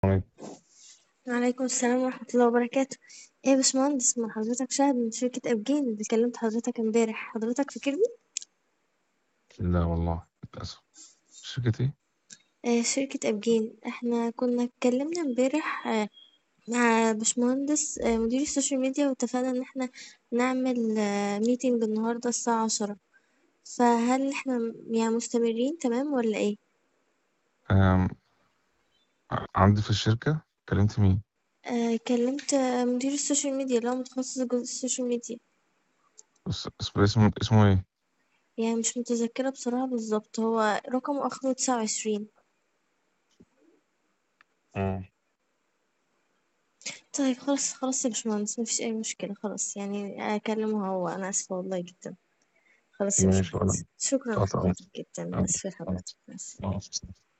عليكم. وعليكم السلام ورحمة الله وبركاته ايه يا باشمهندس ما حضرتك شاهد من شركة أبجين اللي كلمت حضرتك امبارح حضرتك فاكرني؟ لا والله للأسف شركة ايه؟ آه شركة أبجين احنا كنا اتكلمنا امبارح آه مع باشمهندس آه مدير السوشيال ميديا واتفقنا ان احنا نعمل آه ميتنج النهاردة الساعة عشرة فهل احنا م- يعني مستمرين تمام ولا ايه؟ أم... عندي في الشركة كلمت مين؟ آه كلمت آه مدير السوشيال ميديا اللي هو متخصص جزء السوشيال ميديا بس اسمه اسمه اسمه ايه؟ يعني مش متذكرة بصراحة بالظبط هو رقمه آخره تسعة وعشرين مم. طيب خلاص خلاص يا باشمهندس مفيش أي مشكلة خلاص يعني أكلمه هو أنا آسفة والله جدا خلاص يا ماشي ولا باشمهندس شكرا تقطع لحضرتك جدا آسفة خلاص لحضرتك آسفة. خلاص